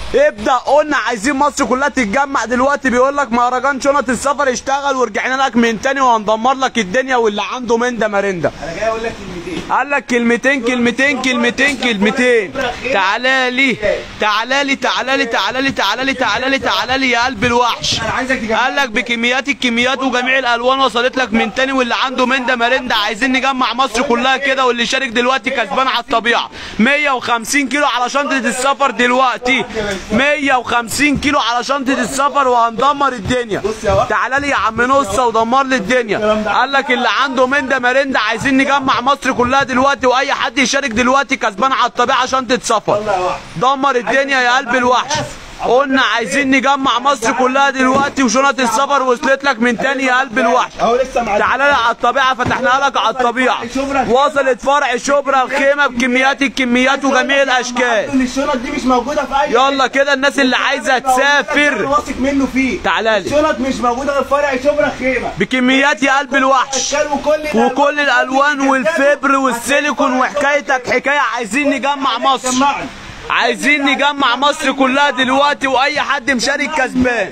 ابدا قلنا عايزين مصر كلها تتجمع دلوقتي بيقول لك مهرجان شنط السفر اشتغل ورجعنا لك من تاني وهندمر لك الدنيا واللي عنده من ده مرنده انا جاي اقول لك كلمتين قال لك كلمتين كلمتين كلمتين كلمتين تعالى لي تعالى لي تعالى لي تعالى لي تعالى لي تعالى لي تعالى لي يا قلب الوحش انا عايزك تجمع قال لك بكميات الكميات وجميع الالوان وصلت لك من تاني واللي عنده من ده مرنده عايزين نجمع مصر كلها كده واللي شارك دلوقتي كسبان على الطبيعه 150 كيلو على شنطه السفر دلوقتي 150 كيلو على شنطه السفر وهندمر الدنيا بص يا واد. تعالى لي يا عم نصه ودمر لي الدنيا قال لك اللي عنده من ده مرنده عايزين نجمع مصر كلها دلوقتي واي حد يشارك دلوقتي كسبان على الطبيعه شنطه سفر يلا يا واحد دمر الدنيا يا قلب الوحش قلنا عايزين نجمع مصر كلها دلوقتي وشنط السفر وصلت لك من تاني يا قلب الوحش اهو لسه معاك تعالى لي على الطبيعه فتحناها لك على الطبيعه وصلت فرع شبرا الخيمه بكميات الكميات وجميع الاشكال ان الشنط دي مش موجوده في اي يلا كده الناس اللي عايزه أنا تسافر واثق منه فيه تعالى لي الشنط مش موجوده غير في فرع شبرا خيمه بكميات يا قلب الوحش اشكال وكل وكل الالوان والفبر والسيليكون وحكايتك حكايه عايزين نجمع مصر جمعني عايزين نجمع مصر كلها دلوقتي واي حد مشارك كسبان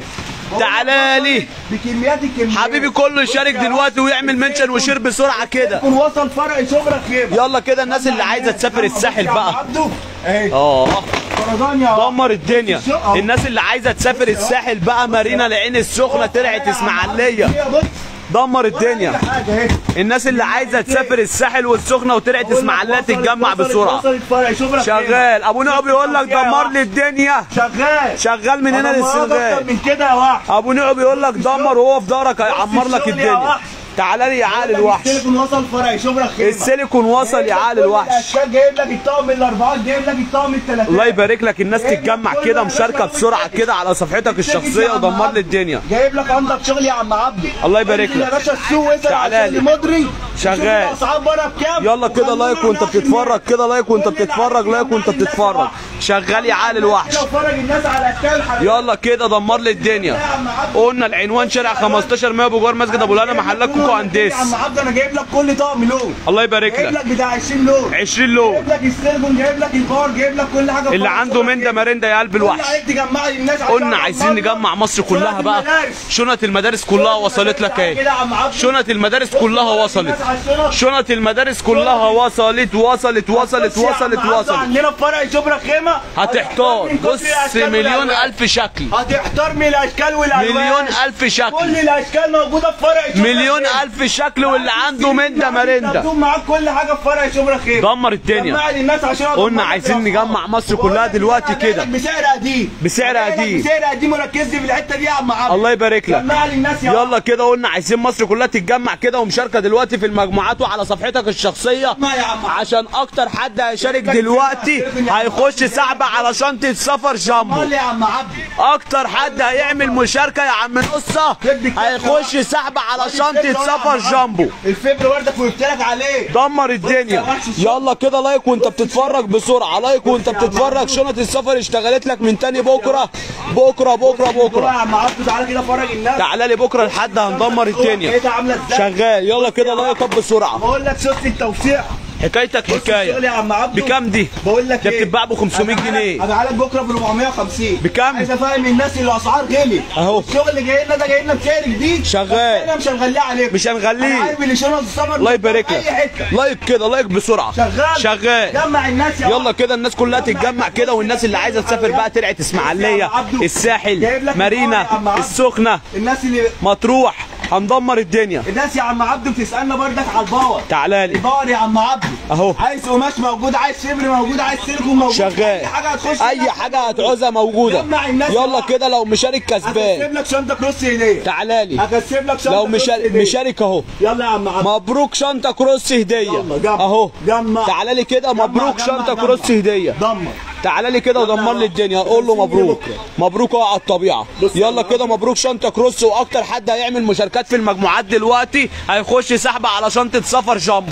تعالى لي بكميات الكميات حبيبي كله يشارك دلوقتي ويعمل منشن وشير بسرعه كده يكون وصل فرع شبرا خيمه يلا كده الناس اللي عايزه تسافر الساحل بقى عبده اهي اه فرزان يا واحد. دمر الدنيا الناس اللي عايزه تسافر الساحل بقى مارينا العين السخنه طلعت اسماعيليه هي بص دمر اي الدنيا حاجه اهي الناس اللي عايزه تسافر الساحل والسخنه وطلعت اسماعيليه تتجمع وصلت- بسرعه وصلت فرع شبرا خيمة. شغال ابو نعم بيقول لك دمر لي الدنيا شغال شغال من هنا أنا مراد اكتر للسنغال من كده يا واحد ابو نعم بيقول لك دمر وهو في دارك هيعمر لك الشغل يا الدنيا وحش. تعالى لي يا عالي الوحش التليفون وصل فرع شبرا خيمه السيليكون وصل يا عالي الوحش الاشكال جايب لك الطقم الاربعات جايب لك الطقم الثلاثات الله يبارك لك الناس تتجمع كده مشاركه بسرعه كده على صفحتك الشخصيه ودمر لي الدنيا جايب لك عندك شغل يا عم عبدي الله يبارك انزل يا لك. باشا السوق اسال تعالى على لي. شغل مدري شغال. شوف الاسعار بره بكام يلا كده وخلونا لايك وانت ناخد بتتفرج منك. كده لايك وانت كل اللي بتتفرج عايزين لايك وانت نعمل الناس بتتفرج واحد. شغال يا عالي الوحش كده وفرج الناس على اشكال الحلقات يلا كده دمر لي الدنيا قلنا العنوان شارع 15 100 بجوار مسجد ابو الهنا محلات كوكو انديس يا عم عبد انا جايب لك كل طقم لون الله يبارك جايب لك لك بتاع 20 لون 20 لون جايب لك السيلفون جايب لك البار جايب لك كل حاجه اللي فرع عنده شبرا من ده خيمة. مرنده يا قلب كل الوحش عليك تجمع لي الناس عشان قلنا عايزين عمال نجمع مصر كلها شنط بقى المدارس. شنط المدارس كلها وصلت لك كده اهي يا عم عبد شنط المدارس كلها وصلت الناس على الشنط. شنط المدارس كلها وصلت وصلت وصلت بص يا عم وصلت عبده وصلت عندنا في فرع شبرا خيمه هتحتار من كتر بص الأشكال مليون والألوان. الف شكل هتحتار من الاشكال والالوان مليون الف شكل كل الاشكال موجوده في فرع شبرا مليون خيمة. الف شكل واللي عنده من ده مرنده مكتوب معاك كل حاجه في فرع شبرا خيمه دمر الدنيا جمع لي الناس عشان أضمن قلنا لك عايزين الأسعار. نجمع مصر بقول كلها لك دلوقتي أنا جاي كده لك بسعر قديم بسعر أنا جاي لك قديم. بسعر قديم وركز لي في الحته دي يا عم عبد الله يبارك لك جمع لي الناس يا يلا كده قلنا عايزين مصر كلها تتجمع كده ومشاركه دلوقتي في المجموعات وعلى صفحتك الشخصيه ما يا عم عبد. عشان اكتر حد هيشارك دلوقتي هيخش سحب على شنطه سفر جامبو قول لي يا عم عبد اكتر حد هيعمل مشاركه يا عم نصه هيخش سحب على شنطه سفر جامبو الفبر وردك وقلت لك عليه دمر الدنيا يلا كده لايك وانت بتتفرج بسرعه لايك وانت بتتفرج شنط السفر اشتغلت لك من تاني بكره بكره بكره بكره بكره يا عم عبد تعالى كده فرج الناس تعالى لي بكره لحد هندمر الدنيا ايه ده عامله ازاي شغال يلا كده لايك اب بسرعه بقول لك شفت التوسيع حكايتك الشغل حكايه يا عم عبده بكام دي بقول لك ده ايه بتتباع ب 500 جنيه هبيعها لك بكره ب 450 بكام؟ عايز افهم الناس اللي الاسعار غلي أهو. الشغل اللي جاي لنا ده جاي لنا بسعر جديد شغال. بس احنا مش هنغليه عليك مش هنغليه. انا عارف اللي شنط السفر الله يبارك اي لك حته لايك كده لايك بسرعه شغال شغال جمع الناس يا يلا كده الناس كلها تتجمع كده والناس اللي عايزه تسافر بقى طلعت اسماعيليه الساحل مارينا السخنه الناس اللي مطروح هندمر الدنيا الناس يا عم عبده بتسالنا بردك على الباور تعالى لي الباور يا عم عبده اهو عايز قماش موجود عايز شبر موجود عايز سيليكون موجود شغال اي حاجه هتخش اي حاجه هتعوزها موجوده جمع الناس يلا بقى. كده لو مشارك كسبان هكسب لك شنطه كروس هديه تعالى لي هكسب لك شنطه لو كروس مشارك هدية. مشارك اهو يلا يا عم عبده مبروك شنطه كروس هديه يلا جمع. اهو جمع. تعالى لي كده جمع، مبروك جمع، شنطه جمع. كروس هديه دمر تعالى لي كده ودمر لي الدنيا قول له مبروك مبروك اهو على الطبيعه بص يلا يا كده مبروك شنطه كروس واكتر حد هيعمل مشاركات في المجموعات دلوقتي هيخش سحب على شنطه سفر جامبو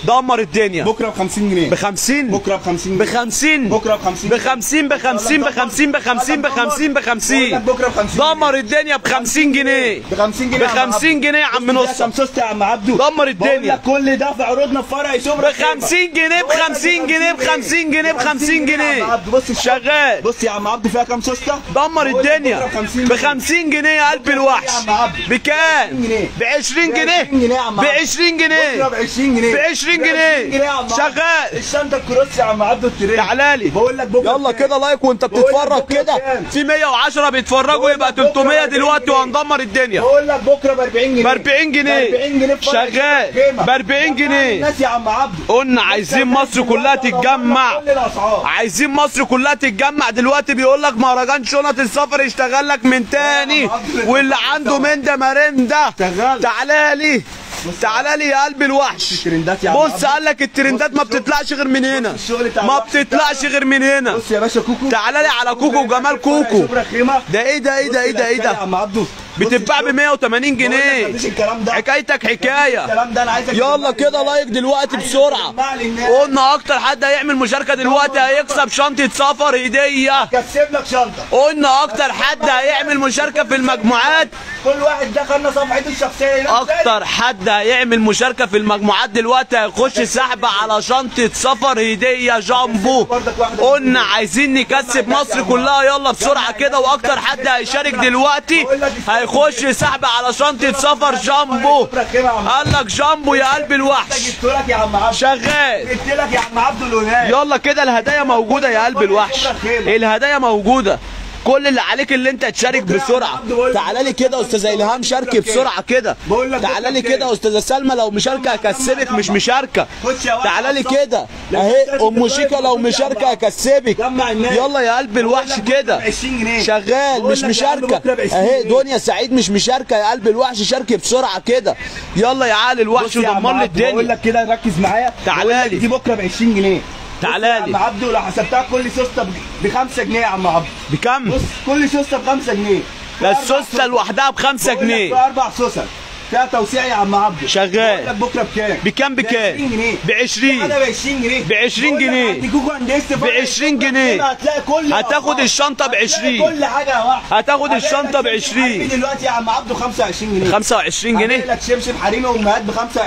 دمر الدنيا بكره ب 50 جنيه ب 50 بكره ب 50 ب 50 بكره ب 50 ب 50 ب 50 ب 50 ب 50 ب 50 ب 50 بكره ب 50 دمر الدنيا ب 50 جنيه ب 50 جنيه ب 50 جنيه يا عم نص كام سوست يا عم عبدو دمر الدنيا. بقول لك كل ده في عروضنا في فرع شبرا ب 50 جنيه ب 50 جنيه ب 50 جنيه ب 50 جنيه بص الشغل. شغال بص يا عم عبدو فيها كام سوسته دمر بقول لك الدنيا بكرة ب 50 ب 50 جنيه يا قلب الوحش يا عم عبد. بكام جنيه. ب 20 ب جنيه 20 جنيه يا عم ب عبد. 20 بكره جنيه ب 20 جنيه ب 20 ب جنيه. يا عم عبد. شغال. الشنطه الكروس يا عم عبدو الترند تعالى لي بقول لك بكره يلا بكام؟ كده لايك وانت بقول لك بتتفرج بكرة كده بكام؟ في 110 بيتفرجوا بقول يبقى لك بكرة 300 ب دلوقتي 40 وهندمر الدنيا بقول لك بكره ب 40 جنيه ب 40 جنيه. ب 40 جنيه في فرع شغال. الخيمة. ب 40 جنيه. الناس يا عم عبدو قلنا عايزين مصر كلها تتجمع كل الاسعار عايزين مصر كلها تتجمع دلوقتي بيقول لك مهرجان شنط السفر يشتغل لك من تاني واللي عنده من ده مرنده شغال. تعالى لي تعالى لي يا قلب الوحش الترندات يا عم بص عبد. قال لك الترندات بص ما الشغل. بتطلعش غير من هنا بص الشغل بتاع ما الوحش بتطلعش بتاعنا. غير من هنا بص يا باشا كوكو تعالى لي على كوكو وجمال كوكو شبرا خيمه ده ايه ده ايه ده ايه ده ايه يا ده عم عبدو بتتباع ب 180 جنيه مفيش الكلام ده حكايتك حكايه الكلام ده انا عايزك يلا كده لايك دلوقتي بسرعه تجمع لي الناس. قلنا اكتر حد هيعمل مشاركه دلوقتي هيكسب شنطه سفر هديه كسب لك شنطه قلنا اكتر حد هيعمل مشاركه في المجموعات كل واحد دخلنا صفحته الشخصيه ينام تاني. اكتر حد هيعمل مشاركه في المجموعات دلوقتي هيخش سحب على شنطه سفر هديه جامبو قلنا عايزين نكسب مصر كلها يلا بسرعه كده واكتر حد هيشارك دلوقتي هيخش سحب على شنطه سفر جامبو شبرا خيمه يا عم قال لك جامبو يا قلب الوحش جبت لك يا عم عبدو شغال جبت لك يا عم عبدو الهناك يلا كده الهدايا موجوده يا قلب الوحش الهدايا موجوده كل اللي عليك اللي انت تشارك بسرعه تعالى لي كده يا استاذ الهام شاركي بسرعه كده تعالى لي كده يا استاذه سلمى لو مشاركه هكسبك مش مشاركه خش يا واحد تعالى لي عصام. كده اهي ام شيكا لو مشاركه هكسبك جمع الناس يلا يا قلب الوحش كده 20 جنيه شغال بقول مش لك يا عم مشاركه بكرة ب 20 اهي جنيه. دنيا سعيد مش مشاركه يا قلب الوحش شاركي بسرعه كده يلا يا عالي الوحش بص يا عم ودمر لي عبدو، بقول الدنيا لك كده ركز معايا تعالى بقول لك لي. دي بكره ب 20 جنيه تعالى بص يا لي. عم عبدو لو حسبتها كل سوسته ب 5 جنيه يا عم عبدو بكم بص كل سوسته ب 5 جنيه ده السوسته لوحدها بخمسة بقول لك جنيه في اربع سوسن فيها توسيع يا عم عبدو شغال. بقول لك بكره بكام؟ بكام بكام؟ 20 جنيه ب 20 انا ب 20 جنيه ب 20 بقول لك جنيه. عند كوكو عند است ب 20 جنيه. هتلاقي كل هتاخد الأسعار. الشنطة ب هتلاقي 20. كل حاجه يا واحد هتاخد هبيع الشنطة لك ب شبشب 20. حريمي دلوقتي يا عم عبدو 25 جنيه 25 هبيع جنيه لك شبشب حريمي وامهات ب 25 ب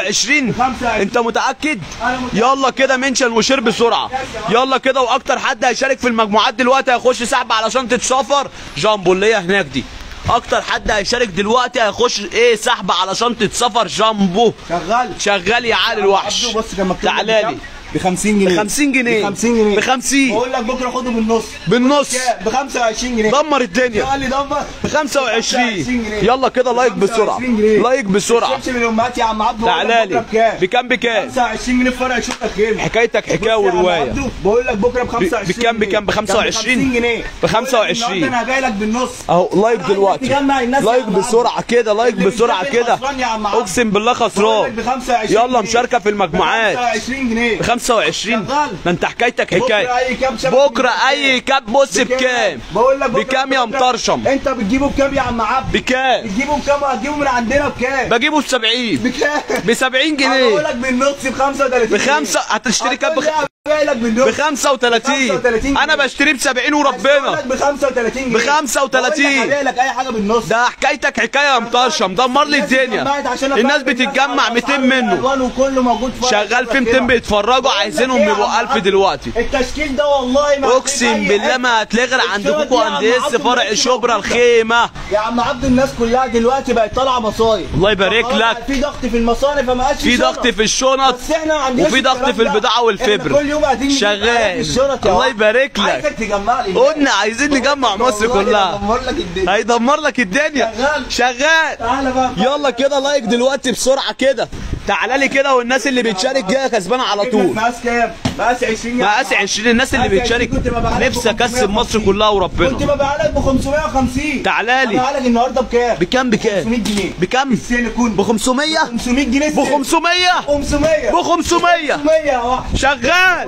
25 25. انت متاكد أنا متأكد. يلا كده منشن وشير بسرعه يلا كده واكتر حد هيشارك في المجموعات دلوقتي هيخش سحب على شنطه سفر جامبو اللي هي هناك دي اكتر حد هيشارك دلوقتي هيخش ايه سحب على شنطه سفر جامبو شغال شغال يا عالي الوحش عبدو بص كان مكتوب تعالى لي ب 50 جنيه ب 50 جنيه ب 50 جنيه ب 50 بقول لك بكره خده بالنص بالنص ب 25 جنيه دمر الدنيا قال لي دمر ب 25 جنيه. يلا كده لايك بسرعه 25 جنيه. لايك بسرعه شبشب الامهات يا عم عبدو تعالى لي بكام؟ بكام بكام 25 جنيه في فرع شقه خير حكايتك حكايه وروايه بقول لك بكره ب 25 بكام- جنيه. بكام؟ ب 25 كان ب 50 جنيه ب 25. النهارده انا هبيع لك بالنص اهو لايك عايزك دلوقتي تجمع الناس يا لايك عم عبد. بسرعه كده لايك اللي بسرعه بيشارك كده خسران يا عم عبد. اقسم بالله بقول لك خسران ب 25 يلا جنيه. مشاركه في المجموعات ب 25 جنيه ب 25 شغال. ده انت حكايتك بكره حكايه اي كام شبكة بكره اي كاب بص بكام بقول لك بكرة بكام يا بكرة. مطرشم انت بتجيبه بكام يا عم عبد بكام بتجيبه بكام وهتجيبه من عندنا بكام بجيبه ب 70 بكام ب 70 بقول جنيه لك بالنص ب 35 بخمسه هتشتري كاب بخ... هبيع لك بالنص ب 35 35 انا جنيه. بشتريه ب 70 بقول وربنا لك ب 35 جنيه ب 35. بقول لك هبيع لك اي حاجه بالنص ده حكايتك حكايه يا مطرشم دمر لي الناس اتجمعت الدنيا عشان الناس أفرق بتتجمع على 200 أسعار منه الألوان وكله موجود في شغال في 200 بيتفرجوا عايزينهم يبقوا 1000 دلوقتي التشكيل ده والله ما اقسم بالله ما هتلاقي غير عند كوكو عند اس فرع شبرا الخيمه يا عم عبد الناس كلها دلوقتي بقت طالعه مصايب الله يبارك فخلاص لك. في ضغط في المصانع فما بقاش في ضغط شنط. في الشنط بس احنا ما عندناش وفي ضغط الكلام في ده. البضاعه احنا والفبر كل يوم قاعدين نجيب آلاف شغال الشنط يا الله واحد. يبارك لك عايزك تجمع لي قلنا عايزين نجمع مصر والله كلها هدمر لك الدنيا هيدمر لك الدنيا شغال. شغال تعالى بقى يلا كده لايك دلوقتي بسرعه كده تعالى لي كده والناس اللي بتشارك جايه كسبانه على طول مقاس كام؟ مقاس 20 يا مقاس عم. 20 الناس اللي مقاس 20 بتشارك كنت ببيعها لك نفسي ب اكسب مصر 550. كلها كنت وربنا ببيعها لك ب 550 تعالى لي. ببيعها لك النهارده بكام؟ بكام بكام 500 جنيه بكام السيليكون ب 500 500 جنيه ب 500 500 ب 500 500 يا واحد شغال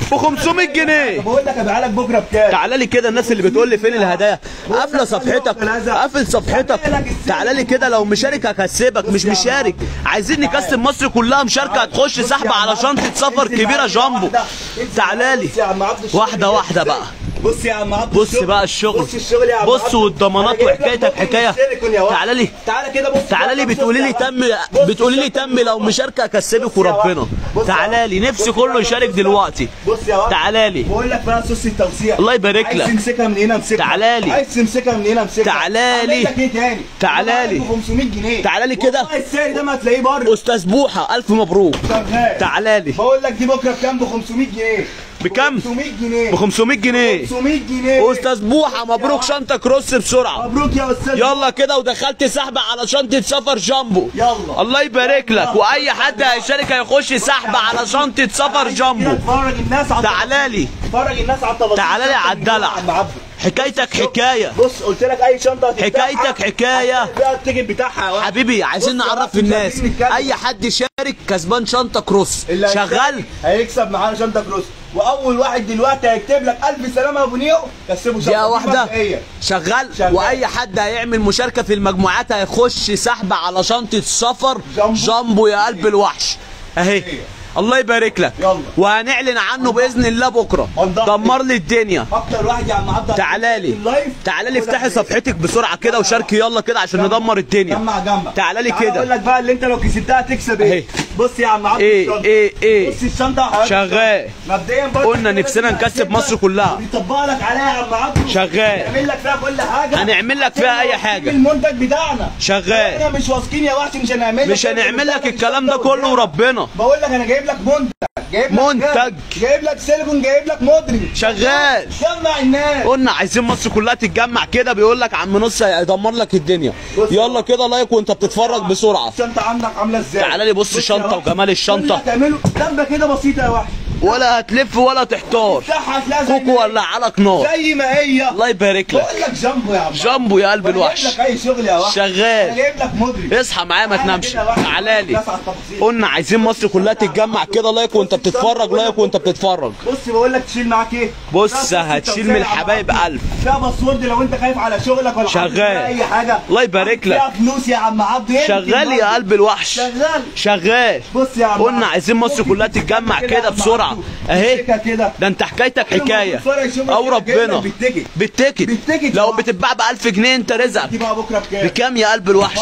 ب 500 جنيه بقول لك ابيعها لك بكره بكام تعالى لي كده الناس اللي بتقول لي فين الهدايا قافله صفحتك قافل صفحتك تعالى لي كده لو مشارك هكسبك مش مشارك عايزين نكسب مصر كلها مشاركه هتخش سحب على شنطه سفر كبيره جامبو تعالى لي بص يا عم عبد الشغل واحده واحده بقى بص يا عم عبد بص الشغل. بقى الشغل بص الشغل يا عم بص عبد. والضمانات أنا جايب لك وحكايتك ممكن حكايه تشترك يا واحد. تعالى لي تعالى كده بص تعالى لي بص بتقولي لي يا تم بص بتقولي لي يا تم لو مشاركه هكسبك بص يا وربنا واحد. بص يا تعالى واحد. لي بص نفسي يا كله واحد. يشارك بص يا دلوقتي بص يا واحد. تعالى لي بقول لك بقى صوص التوسيع الله يبارك لك. عايز تمسكها من هنا امسكها تعالى لي. عايز تمسكها من هنا امسكها تعالى أعمل لي. لك ايه تاني تعالى لي. ب 500 جنيه تعالى لي كده. والله السعر ده ما هتلاقيه بره استاذ بوحه الف مبروك شغال تعالى لي بقول لك دي بكره بكام ب 500 جنيه بكام؟ 500 جنيه ب 500 جنيه 500 جنيه استاذ بوحه مبروك شنطه كروس بسرعه مبروك يا استاذ يلا كده ودخلت سحب على شنطه سفر جامبو يلا. الله يبارك لك واي حد هيشارك هيخش سحب على شنطه سفر جامبو اتفرج الناس على تعالى لي اتفرج الناس على التفاصيل تعالى لي على الدلع. عم عبده. حكايتك حكايه بص قلت لك اي شنطه هتفتحها، حكايتك حكاية. هتلاقي فيها التيكت بتاعها يا واحد. حبيبي عايزين بص يا نعرف واحد، الناس مش عايزين نتكلم. اي حد يشارك كسبان شنطه كروس اللي شغال هيكسب- هيكسب معانا شنطه كروس واول واحد دلوقتي هيكتب لك الف سلامه يا ابو نيو كسبه شنطه دقيقة دي واحدة مبدئية. شغال شغال. واي حد هيعمل مشاركة في المجموعات هيخش سحب على شنطة سفر جامبو. جامبو يا قلب الوحش اهي الله يبارك لك يلا. وهنعلن عنه باذن الله بكره هنضحك. دمر لي الدنيا اكتر واحد يا عم عبده تعالى لي اللايف تعالى لي افتحي صفحتك بسرعه كده وشاركي يلا كده عشان ندمر الدنيا جمع جمع تعالى لي اقول كده لك بقى اللي انت لو كسبتها تكسب اهي. ايه بص يا عم عبده ايه الشنطة. ايه ايه بص الشنطه حضرتك. شغال مبدئيا برضه قلنا كده نفسنا لازم نكسب هتجيب مصر لك- كلها. ويطبق لك عليها يا عم عبده شغال. يعمل لك فيها كل حاجه هنعمل لك فيها أي حاجة. المنتج بتاعنا شغال. احنا مش واثقين يا وحش مش هنعمل لك مش هنعمل لك الكلام ده كله وربنا بقول لك انا جايب لك منتج جايب لك منتج. جايب- جايب لك سيليكون جايب لك مودري شغال جمع الناس قلنا عايزين مصر كلها تتجمع كده بيقول لك عم نص هيدمر لك الدنيا بص. يلا كده لايك وانت بتتفرج بسرعه الشنطه عندك عامله ازاي تعالى لي بص يا الشنطة وحش. وجمال الشنطة. كل اللي هتعمله دبه كده بسيطه يا وحش ولا هتلف ولا تحتار افتحها هتلاقيها زي ما كوكو هي. ولع لك نار زي ما هي الله يبارك لك بقول لك جامبو يا عم جامبو يا قلب أنا الوحش جايب لك اي شغل يا وحش شغال. انا جايب لك مودري اصحى معايا ما تعالى تنامش كده يا وحش. تعالى لي الناس على التفاصيل. قلنا عايزين مصر كلها تتجمع كده لايك وانت بتتفرج لايك وانت بتتفرج بص بقول لك تشيل معاك ايه بص فيها صوص هتشيل التوزيع من يا عم الحبايب عبد. ألف. فيها باسورد لو انت خايف على شغلك ولا شغال. حاطط فيها اي حاجه الله يبارك لك فيها فلوس يا عم عبد يمكن شغال يا برضه. قلب الوحش شغال شغال بص يا عم قلنا عبد. عايزين مصر ممكن كلها تمسكها تتجمع يا كده عم بسرعه عبده. اهي تمسكها كده ده انت حكايتك حكايه فرق يشوفك او كده جايب ربنا لك بالتيكت. بالتيكت بالتيكت لو يا بتتباع ب 1000 جنيه انت رزقك دي بقى بكره بكام؟ بكام يا قلب الوحش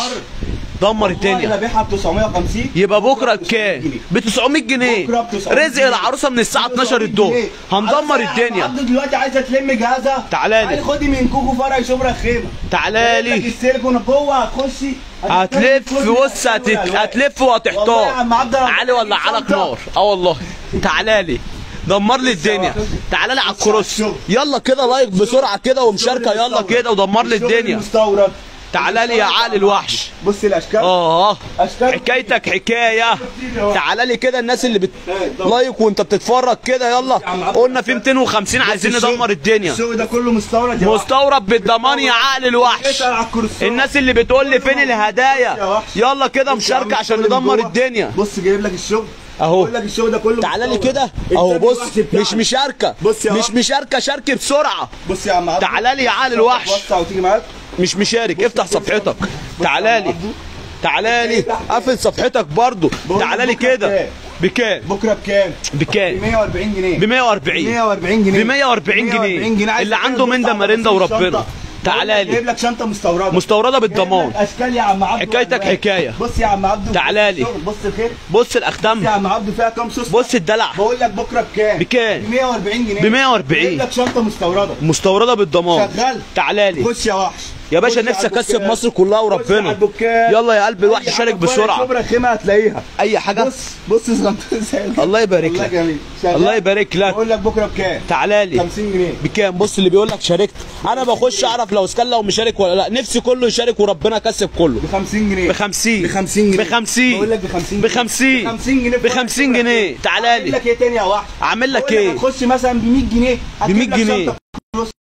دمر انا الدنيا بيعها ب 950 يبقى بكره بكام ب 900 جنيه بكره ب 900 رزق العروسه من الساعه 12 الظهر هندمر الدنيا عبده دلوقتي عايزه تلم جهازها تعالى لي. تعالي خدي من كوكو فرع شبرا خيمه تعالى جايب لك لي السيليكون جوه هتخشي هتلف بص هتت... هتلف والله يا عم عبد وهتحتار الله علي ولا عليك شنطة. نار اه والله تعالى لي دمر لي الدنيا تعالى لي على الكروس يلا كده لايك بسرعه كده ومشاركه يلا كده ودمر لي الشغل الدنيا المستورد تعالى لي يا عقل الوحش بص الاشكال اه اشكال حكايتك حكايه تعالى لي كده الناس اللي بت طب. لايك وانت بتتفرج كده يلا قلنا في 250 عايزين الشغل- ندمر الدنيا الشغل ده كله مستورد يا وحش. مستورد بالضمان يا عقل الوحش اسال على الكرسي الناس اللي بتقول لي فين يا الهدايا وحش. يلا كده بص يا عم مشاركه عشان الشغل من ندمر جوه. الدنيا بص جايب لك الشغل اهو بقول لك الشغل ده كله تعالى لي مستورد. كده اهو التاج بص الوحش بتاعك. مش مشاركه بص يا مش وحش. مشاركه شاركي بسرعه بص يا عم عبد تعالى لي يا عقل الوحش وسع وتيجي معاك مش مشارك افتح صفحتك تعالى لي تعالى لي قفل صفحتك برضو بقول لك تعالى لي بكرة كده بكام بكره بكام؟ ب بكام 140 جنيه ب 140 140 ب جنيه 140 جنيه عايز اللي تعمل عنده بص من ده على مرنده تفاصيل وربنا الشنطة. تعالى جايب لي لك شنطه مستورده مستورده بالضمان جايب لك اشكال يا عم عبده حكايتك وألوان. حكاية. بص يا عم عبده تعالى لي. الشغل، بص الخير بص بص يا الاختام عم عبده فيها كام صوص بص الدلع بقول لك بكره بكام؟ بكام؟ ب 140 جنيه ب 140. جايب لك شنطه مستورده مستورده بالضمان شغال. تعالى لي خش يا وحش يا باشا خش نفسي على اكسب البوكات. مصر كلها خش على وربنا البوكات. يلا يا قلب الوحش أي شارك حاجة فرق بسرعه شبرا خيمه هتلاقيها اي حاجه بص بص صغنطوط ازاي الله يبارك والله لك. جميل شغال. الله يبارك لك بقول لك بكره بكام؟ تعالى لي 50 جنيه بكام بص اللي بيقول لك شاركت انا بخش اعرف لو اسكان لو مشارك ولا لا نفسي كله يشارك وربنا كسب كله ب 50 جنيه ب 50 ب 50 جنيه ب 50 بقول لك ب 50 ب 50 ب 50 جنيه ب 50 جنيه تعالى اعمل لي لك ايه تاني يا وحش اعمل لك بقول ايه هتخش مثلا ب 100 جنيه ب 100 هتجيب لك جنيه. شنطة كروس.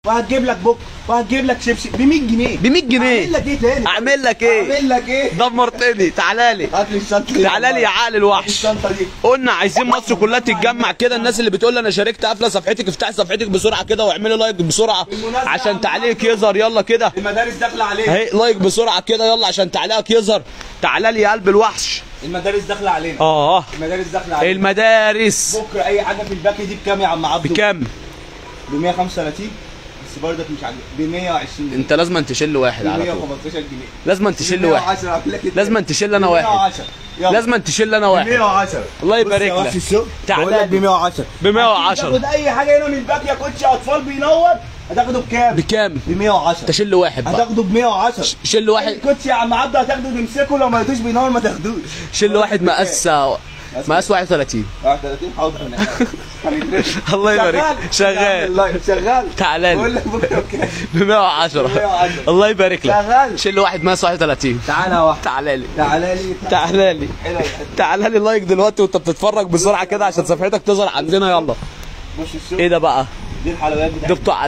وهتجيب لك بوك وهتجيب لك شبشب ب 100 جنيه ب 100 جنيه اعمل لك ايه تاني اعمل لك ايه اعمل لك ايه دمرتني تعالى لي هات لي الشنطه دي. تعالى لي يا عقل الوحش الشنطه دي قلنا عايزين مصر كلها تتجمع كده الناس اللي بتقول لي انا شاركت قافله صفحتك افتحي صفحتك بسرعه كده واعملي لايك بسرعه بالمناسبة عشان يا تعليقك عم يظهر يلا كده المدارس داخله علينا اهي لايك بسرعه كده يلا عشان تعليقك يظهر تعالى لي يا قلب الوحش المدارس داخله علينا اه المدارس داخله علينا المدارس بكره اي حاجه في الباكي دي بكام يا عم عبده بكام ب 135 بس برضك مش عاجبك ب 120 جنيه انت لازم تشيل واحد ب على طول 115 جنيه لازم تشيل واحد 110 أعمل لك إيه؟ لازم تشيل انا واحد 110 يلا. لازم تشيل انا واحد 110 الله بص يبارك يا وحش لك. الشغل تعالى بقول لك ب لي. 110 ب 110. تاخد اي حاجه هنا من الباك يا كوتش اطفال بينور هتاخده بكام؟ بكام ب 110 تشيل واحد بقى هتاخده ب 110 شيل واحد كوتش يا عم عبده هتاخده تمسكه لو ما لقيتوش بينور ما تاخدوش شيل واحد مقاس مقاس 31 31 حاضر هنا. هندرسه. الله يبارك شغال شغال والله، شغال تعالى بقول لي لك بكره بكام؟ ب 110 110. الله يبارك لك شغال شيل واحد مقاس 31 تعالى يا واحد تعالى لي تعالى لي تعالى لي حلو الحته تعالى لي لايك دلوقتي وانت بتتفرج بسرعه كده عشان صفحتك تظهر عندنا يلا بص الشغل ايه ده بقى دي الحلويات ده بتاعتنا بتوع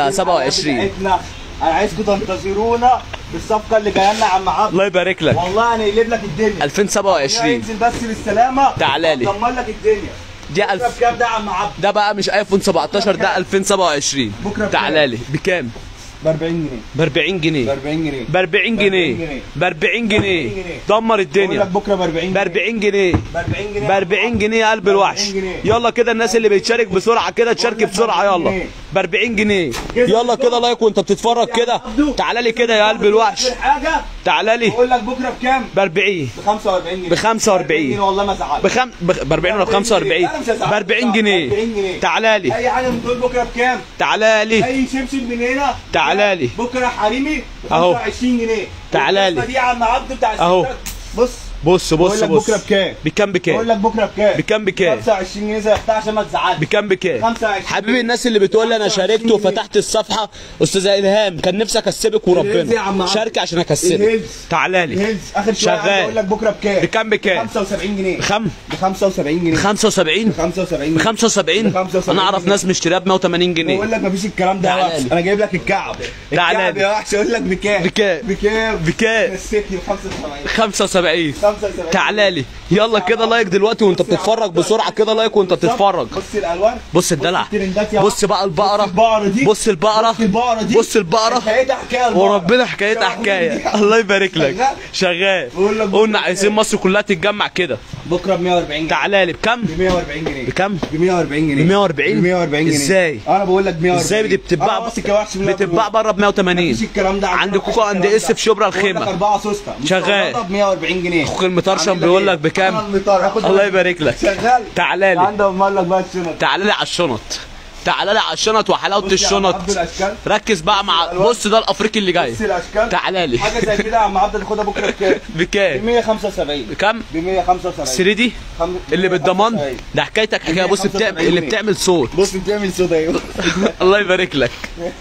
2027 بتاعتنا. انا عايزكم تنتظرونا بالصفقه اللي جايه لنا يا عم عبد الله يبارك لك والله هنقلب لك الدنيا 2027 انزل بس بالسلامه تعالى لي. دمر لك الدنيا دي بكره 1000 بكام ده يا عم عبد ده بقى مش ايفون 17 ده 2027 بكرة بكام؟ تعالى لي بكام ب 40 جنيه ب 40 ب جنيه 40 جنيه ب 40 جنيه جنيه. ب 40 جنيه جنيه. دمر بقول لك الدنيا بكره ب 40 ب 40 جنيه ب 40 جنيه ب 40 جنيه يا قلب الوحش 40 جنيه. يلا كده الناس اللي بتشارك بسرعه كده تشارك لك بسرعه 40 يلا جنيه. ب 40 جنيه كده يلا بالظبط. كده لايك وانت بتتفرج كده عبدو. تعالى لي كده يا قلب الوحش آخر حاجه تعالى لي بقول لك بكره بكام ب 40 ب 45 جنيه ب 45 جنيه والله ما زعلت بخم ب 40 ولا ب 45 أنا مش هزعل. ب 40 40 جنيه جنيه. تعالى لي اي حاجه من دول بكره بكام تعالى لي اي شبشب من هنا تعالى لي. بكره حريمي ب أهو. 25 جنيه تعالى القصة لي. دي يا عم عبده بتاع أهو. الستات. بص بص بقول بص لك بص بكره بكام بكام بكام بقول لك بكره بكام بكام بكام 25 جنيه زي بتاع عشان ما تزعلش بكام بكام 25 حبيبي الناس اللي بتقول لي انا 25 شاركت جنيه. وفتحت الصفحه استاذه الهام كان نفسي اكسبك الهيلز يا عم وربنا عبد. شارك عشان اكسبك الهيلز. تعالى لي الهيلز اخر شويه عايز شغال. اقول لك بكره بكام بكام بكام 75 جنيه خم ب 75 جنيه 75 75 ب جنيه 75 ب 75 انا اعرف جنيه. ناس مشتريها ب 180 جنيه بقول لك مفيش الكلام ده يا تعالى وحش لي. انا جايب لك الكعب تعالى الكعب لي. يا وحش اقول لك بكام بكام؟ بكام بكام نسيتني ب 75 75 75 تعالى لي يلا كده لايك دلوقتي وانت بتتفرج بسرعه كده لايك وانت بتتفرج بص الالوان بص الدلع الترندات يا بص بقى البقره بص البقرة دي. بص البقره بص البقرة دي. بص البقره حكايتها حكايه البقرة. وربنا حكايتها حكايه الله يبارك لك شغال بقول لك قلنا بكرة عايزين مصر كلها تتجمع كده بكره ب 140 جنيه تعالى لي بكام ب 140 جنيه بكام ب 140 جنيه ب 140 ب 140 جنيه ازاي؟ انا بقول لك ب 140 ازاي دي بتتباع أنا واثق يا وحش من بتتباع بره ب 180 مفيش الكلام ده عندنا، عند مفيش كوكو عند الكلام اس ده. في شبرا بقول لك الخيمه أربعة سوسته شغال. مستوردة ب 140 جنيه اخوك المطرشم عامل بيقول إيه؟ لك بكام أنا المطر هاخد الله يبارك لك شغال تعالى لي عنده امال لك بقى الشنط تعالى لي على الشنط تعالى لي على الشنط وحلاوه بص يا عم الشنط عبد الاشكال ركز بقى مع الألوان. بص ده الافريقي اللي جاي بص الاشكال تعالى لي حاجه زي كده يا عم عبد تاخدها بكره بكام؟ ب بكام 175 بكام ب 175 3 دي خم- اللي بالضمان 175. ده حكايتك حكايه بص بتعمل 175 اللي جنيه. بتعمل صوت بص بتعمل صوت ايوه الله يبارك لك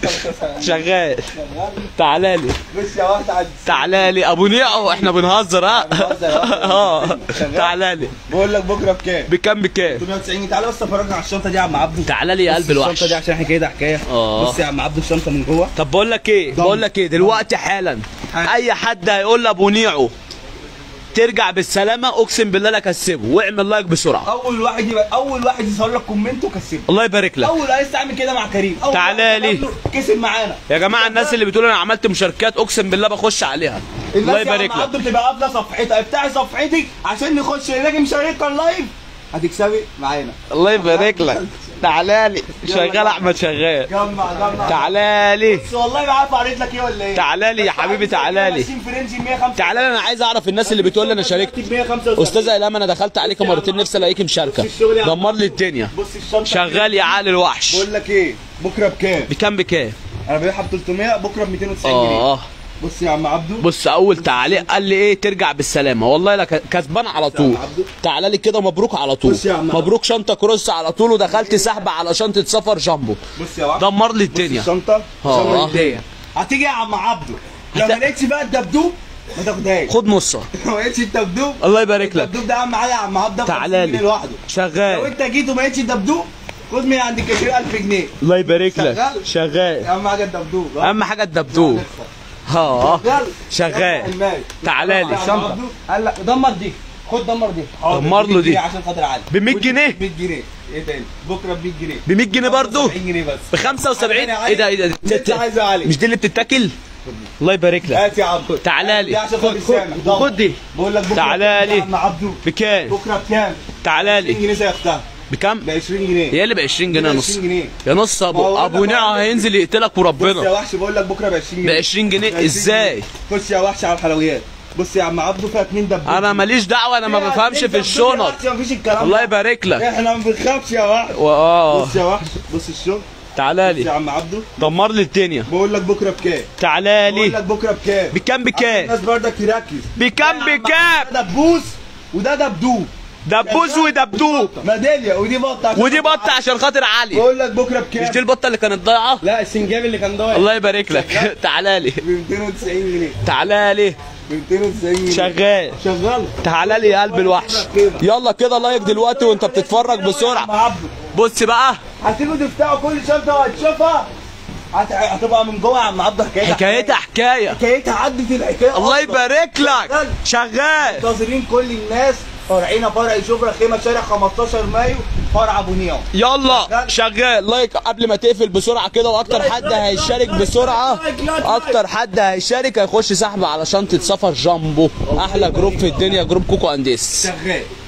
شغال تعالى لي بص يا واحد عاد تعالى لي ابو نيعو احنا بنهزر ها بنهزر، ها. اه شغال. تعالى لي بقول لك بكره بكام؟ بكام بكام 390 تعالى بس افرجك على الشنطه دي يا عم عبده تعالى لي يا قلب بص الشنطه دي الوحش عشان حكايه ده حكايه آه. بص يا عم عبده الشنطه من جوه طب بقول لك ايه بقول لك ايه دلوقتي حالا حالا. اي حد هيقول لابو نيعو ترجع بالسلامه اقسم بالله لا اكسبه واعمل لايك بسرعه اول واحد يبقى اول واحد يصور لك كومنت وكسبه الله يبارك لك اول عايز تعمل كده مع كريم اول تعالى واحد لي. يقول له كسب معانا يا جماعه الناس اللي بتقول انا عملت مشاركات اقسم بالله بخش عليها الله الناس يا يبارك عم لك عبده بتبقى قافله صفحتها افتحي صفحتك عشان نخش نلاقي مشاركه اللايف هتكسبي معانا الله يبارك لك تعالى لي شغال احمد شغال جمع جمع تعالى لي بس والله ما عارف قريت لك ايه ولا ايه تعالى لي يا حبيبي تعالى لي ماشيين في رينج 105 تعالى لي انا عايز اعرف الناس اللي بتقول لي انا شاركت استاذه الهام انا دخلت عليك مرتين نفسي الاقيك مشاركه دمر لي الدنيا بص الشنطه شغال يا عقل الوحش بقول لك ايه بكره بكام بكام بكام انا ببيعها ب 300 بكره ب 290 جنيه اه بص يا عم عبده بص اول تعليق قال لي ايه ترجع بالسلامه والله لا ك- كسبان على طول عبده. تعالى لي كده مبروك على طول بص يا عم مبروك شنطه كروس على طول ودخلت سحب على شنطه سفر جامبو بص يا وحش دمر لي بص الدنيا الشنطه آه. شنطة هدية. هتيجي يا عم عبده لو هت- ما لقيتش بقى الدبدوب ما تاخدهاش خد نصها لو ما لقيتش الدبدوب الله يبارك لك الدبدوب ده اهم حاجه يا عم عبده ب تعالى 50 جنيه لي لوحده لو شغال انت جيت وما لقيتش الدبدوب خد من عند الكاشير 1000 جنيه الله يبارك لك شغال؟ شغال اهم حاجه الدبدوب ها؟ اهم حاجه الدبدوب ها شغال شغال المال. تعالى لي الشنطه قال لك دمر دي خد دمر دي دمر له دي. عشان خاطر علي ب 100 جنيه؟ ب 100 جنيه ايه تاني بكره ب 100 جنيه ب 100 جنيه برضه 70 جنيه بس ب 75 ايه ده ايه ده اللي انت عايزه يا علي مش دي اللي بتتاكل الله يبارك لك هات يا عم تعالى دي لي عشان خاطر سامح طبعا. خد دي بقول لك بكره تعالى بكام لي. يا عم عبدو بكام بكره بكام؟ تعالى 20 لي جنيه زي اختها بكام ب 20 جنيه هي اللي ب 20 جنيه ب نص 20 جنيه يا نص ما ابو هو ابو أنا نعم بقول- هينزل يقتلك بص يا وربنا وحش بقول لك بكره ب 20 ب جنيه 20 جنيه 20 ازاي خش يا وحش على الحلويات بص يا عم عبدو فيها اتنين دبدوب انا ماليش دعوه انا ما فيها بفهمش اتنين في دبدوب يا الشنط وحش، مفيش الكلام الله ده. يبارك لك احنا ما بنخافش يا وحش واه بص يا وحش بص الشغل تعالى بص يا لي عم عبدو دمر لي الدنيا بقول لك بكره بكام تعالى بقول لي لك بكره بكام بكام بكام الناس برضك تركز بكام بكام ده دبوس وده دبدوب دبوس ودبدوب ميداليه ودي بطه عشان ودي خاطر بطه عشان خاطر علي بقول لك بكره بكام مش دي البطه اللي كانت ضايعه لا السنجاب اللي كان ضايع الله يبارك لك تعالى لي ب 290 جنيه تعالى لي ب 290 جنيه شغال شغال تعالى لي يا قلب الوحش يلا كده لايك دلوقتي وانت بتتفرج بسرعه مع عبده بص بقى هتيجوا تفتحوا كل شنطه وهتشوفها هت- هتبقى من جوه يا عم عبده حكايتها حكايتها حكايه حكايتها عدت الحكايه الله أصلاً. يبارك لك شغال منتظرين كل الناس فرعينا فرع شبرا خيمه شارع 15 مايو فرع ابو نيام يلا شغال لايك قبل ما تقفل بسرعه كده واكتر لايك، حد لايك، هيشارك لايك، بسرعه لايك، لايك، اكتر حد هيشارك هيخش سحب على شنطه سفر جامبو احلى جروب في الدنيا جروب كوكو انديس شغال